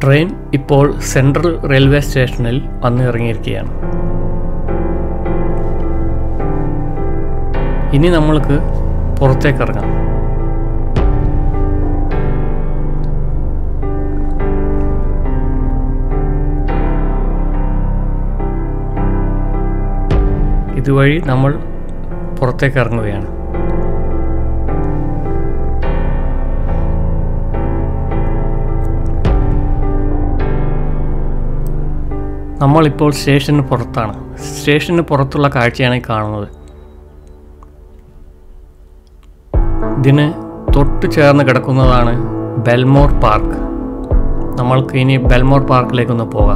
train ഇപ്പോൾ central railway സ്റ്റേഷനിൽ വന്ന് ഇറങ്ങിയിരിക്കുകയാണ് ഇനി നമ്മൾക്ക് പുറത്തേക്ക് ഇറങ്ങാം ഇതുവഴി നമ്മൾ പുറത്തേക്ക് ഇറങ്ങുകയാണ് നമ്മളിപ്പോൾ സ്റ്റേഷന് പുറത്താണ് സ്റ്റേഷന് പുറത്തുള്ള കാഴ്ചയാണ് ഈ കാണുന്നത് ഇതിന് തൊട്ട് ചേർന്ന് കിടക്കുന്നതാണ് ബെൽമോർ പാർക്ക് നമ്മൾക്ക് ഇനി ബെൽമോർ പാർക്കിലേക്കൊന്ന് പോകാം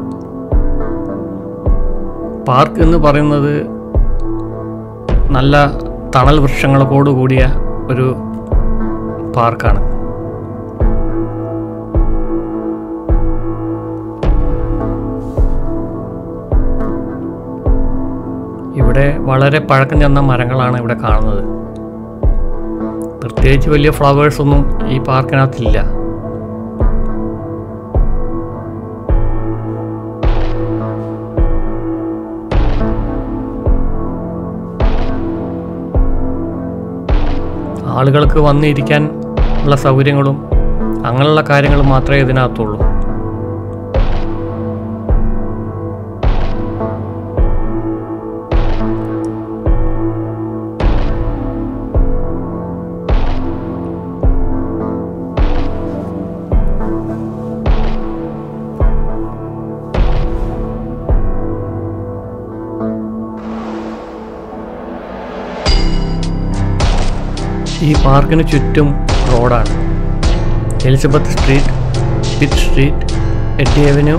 പാർക്ക് എന്ന് പറയുന്നത് നല്ല തണൽ വൃക്ഷങ്ങളോട് കൂടിയ ഒരു പാർക്കാണ് ഇവിടെ വളരെ പഴക്കം ചെന്ന മരങ്ങളാണ് ഇവിടെ കാണുന്നത് പ്രത്യേകിച്ച് വലിയ ഫ്ലവേഴ്സ് ഒന്നും ഈ പാർക്കിനകത്തില്ല ആളുകൾക്ക് വന്നിരിക്കാൻ ഉള്ള സൗകര്യങ്ങളും അങ്ങനെയുള്ള കാര്യങ്ങൾ മാത്രമേ ഇതിനകത്തുള്ളൂ ഈ പാർക്കിന് ചുറ്റും റോഡാണ് Elizabeth street Pitt street Eddy avenue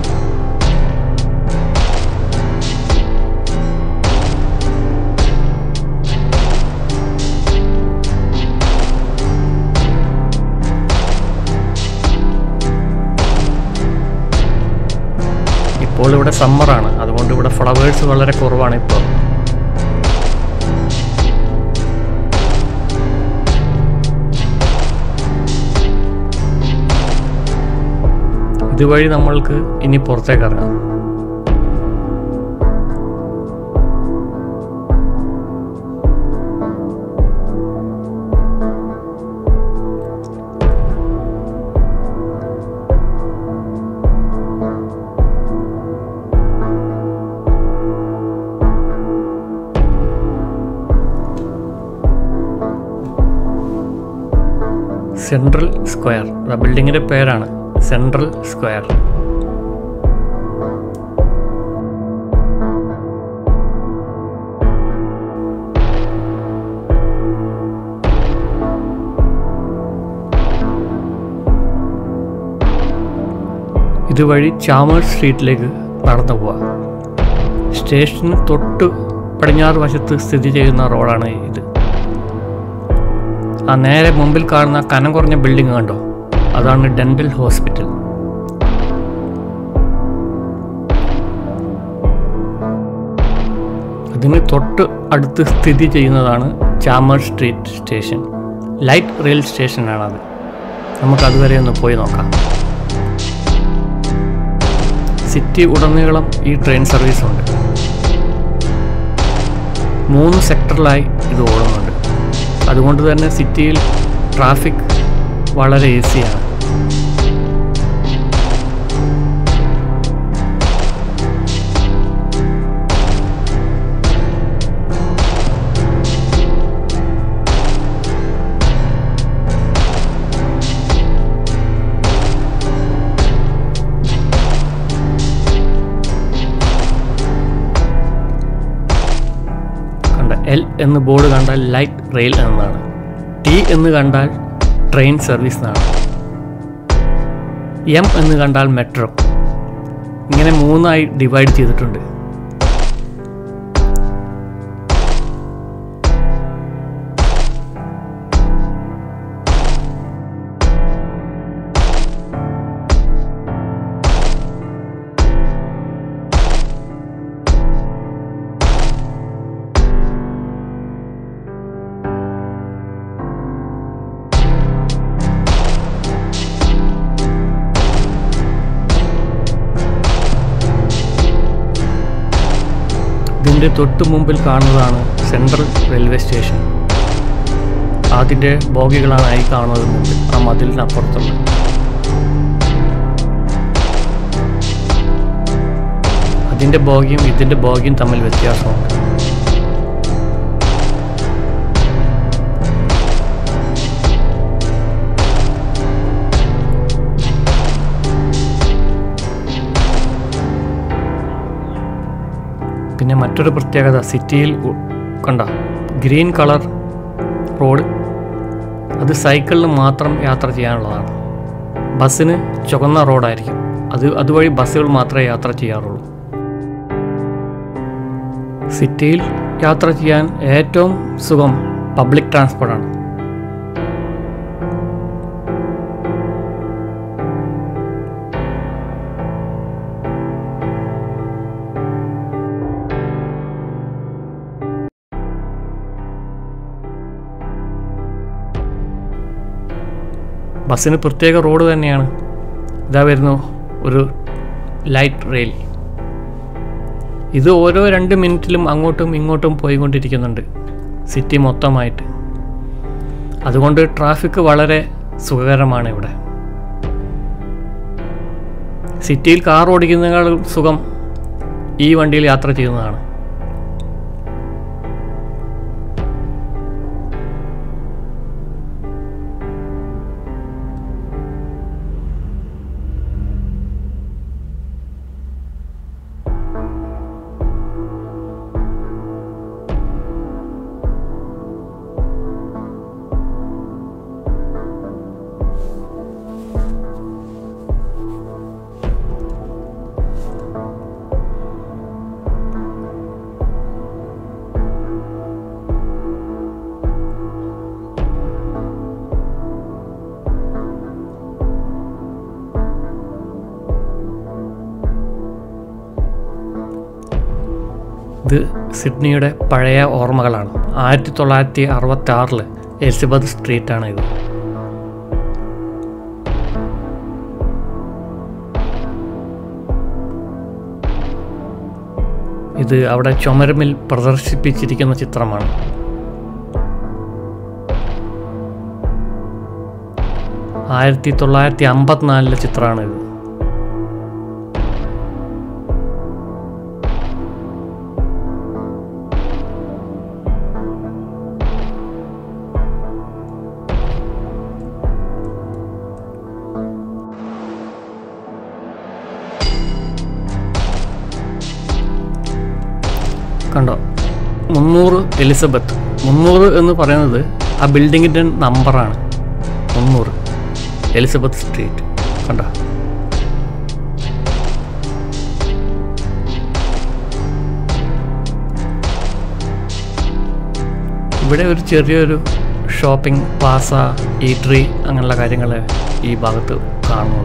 ഇപ്പോൾ ഇവിടെ സമ്മറാണ് അതുകൊണ്ട് ഇവിടെ ഫ്ലവേഴ്സ് വളരെ കുറവാണ് ഇപ്പോൾ ഇതുവഴി നമ്മൾക്ക് ഇനി പുറത്തേക്ക് ഇറങ്ങാം സെൻട്രൽ സ്ക്വയർ ബിൽഡിങ്ങിൻ്റെ പേരാണ് സെൻട്രൽ സ്ക്വയർ ഇതുവഴി ചാമേഴ്സ് സ്ട്രീറ്റിലേക്ക് നടന്നു പോവാം സ്റ്റേഷന് തൊട്ട് പടിഞ്ഞാറ് വശത്ത് സ്ഥിതി ചെയ്യുന്ന റോഡാണ് ഇത് ആ നേരെ മുമ്പിൽ കാണുന്ന കനം കുറഞ്ഞ ബിൽഡിംഗ് കണ്ടോ അതാണ് ഡെന്റൽ ഹോസ്പിറ്റൽ അതിന് തൊട്ട് അടുത്ത് സ്ഥിതി ചെയ്യുന്നതാണ് Chalmer street station light rail സ്റ്റേഷനാണത് നമുക്ക് അതുവരെ ഒന്ന് പോയി നോക്കാം സിറ്റി ഉടനീളം ഈ ട്രെയിൻ സർവീസ് ഉണ്ട് മൂന്ന് സെക്ടറിലായി ഇത് ഓടുന്നുണ്ട് അതുകൊണ്ട് തന്നെ സിറ്റിയിൽ ട്രാഫിക് വളരെ ഈസിയാണ് കണ്ട എൽ എന്ന് ബോർഡ് കണ്ടാൽ ലൈറ്റ് റെയിൽ എന്നതാണ് ടി എന്ന് കണ്ടാൽ ട്രെയിൻ സർവീസ് എന്നാണ് എം എന്ന് കണ്ടാൽ മെട്രോ ഇങ്ങനെ മൂന്നായി ഡിവൈഡ് ചെയ്തിട്ടുണ്ട് ഇതിൻ്റെ തൊട്ട് മുമ്പിൽ കാണുന്നതാണ് സെൻട്രൽ റെയിൽവേ സ്റ്റേഷൻ അതിൻ്റെ ബോഗികളാണ് ആയി കാണുന്നത് മുമ്പിൽ ആ മതിലിനപ്പുറത്തുള്ളത് അതിൻ്റെ ബോഗിയും ഇതിൻ്റെ ബോഗിയും തമ്മിൽ വ്യത്യാസമുണ്ട് പിന്നെ മറ്റൊരു പ്രത്യേകത സിറ്റിയിൽ ഉ- കണ്ട ഗ്രീൻ കളർ റോഡ് അത് സൈക്കിളിന് മാത്രം യാത്ര ചെയ്യാനുള്ളതാണ് ബസ്സിന് ചുവന്ന റോഡായിരിക്കും അത് അതുവഴി ബസ്സുകൾ മാത്രമേ യാത്ര ചെയ്യാറുള്ളൂ സിറ്റിയിൽ യാത്ര ചെയ്യാൻ ഏറ്റവും സുഖം പബ്ലിക് ട്രാൻസ്പോർട്ടാണ് ബസ്സിന് പ്രത്യേക റോഡ് തന്നെയാണ് ഇതാ വരുന്നു ഒരു ലൈറ്റ് റെയിൽ ഇത് ഓരോ രണ്ട് മിനിറ്റിലും അങ്ങോട്ടും ഇങ്ങോട്ടും പോയിക്കൊണ്ടിരിക്കുന്നുണ്ട് സിറ്റി മൊത്തമായിട്ട് അതുകൊണ്ട് ട്രാഫിക് വളരെ സുഖകരമാണ് ഇവിടെ സിറ്റിയിൽ കാർ ഓടിക്കുന്നതിനേക്കാളും സുഖം ഈ വണ്ടിയിൽ യാത്ര ചെയ്യുന്നതാണ് ഇത് സിഡ്നിയുടെ പഴയ ഓർമ്മകളാണ് ആയിരത്തി തൊള്ളായിരത്തി അറുപത്തി ആറിൽ എലിസബത്ത് സ്ട്രീറ്റാണ് ഇത് ഇത് അവിടെ ചുമരുമിൽ പ്രദർശിപ്പിച്ചിരിക്കുന്ന ചിത്രമാണ് ആയിരത്തി തൊള്ളായിരത്തി അമ്പത്തിനാലിലെ ചിത്രമാണ് ഇത് കണ്ടോ മുന്നൂറ് എലിസബത്ത് മുന്നൂറ് എന്ന് പറയുന്നത് ആ ബിൽഡിങ്ങിൻ്റെ നമ്പറാണ് മുന്നൂറ് എലിസബത്ത് സ്ട്രീറ്റ് കണ്ടോ ഇവിടെ ഒരു ചെറിയൊരു ഷോപ്പിംഗ് പ്ലാസ ഈട്രി അങ്ങനെയുള്ള കാര്യങ്ങൾ ഈ ഭാഗത്ത് കാണുന്നുള്ളൂ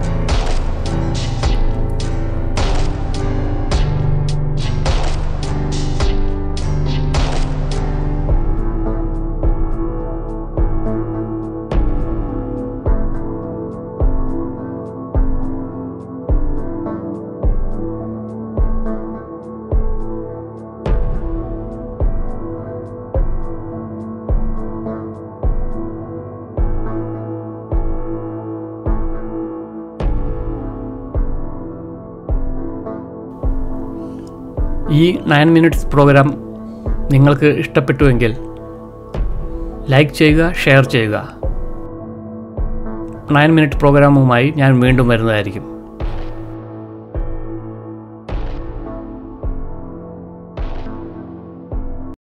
ഈ നയൻ മിനിറ്റ്സ് പ്രോഗ്രാം നിങ്ങൾക്ക് ഇഷ്ടപ്പെട്ടുവെങ്കിൽ ലൈക്ക് ചെയ്യുക ഷെയർ ചെയ്യുക നയൻ മിനിറ്റ് പ്രോഗ്രാമുമായി ഞാൻ വീണ്ടും വരുന്നതായിരിക്കും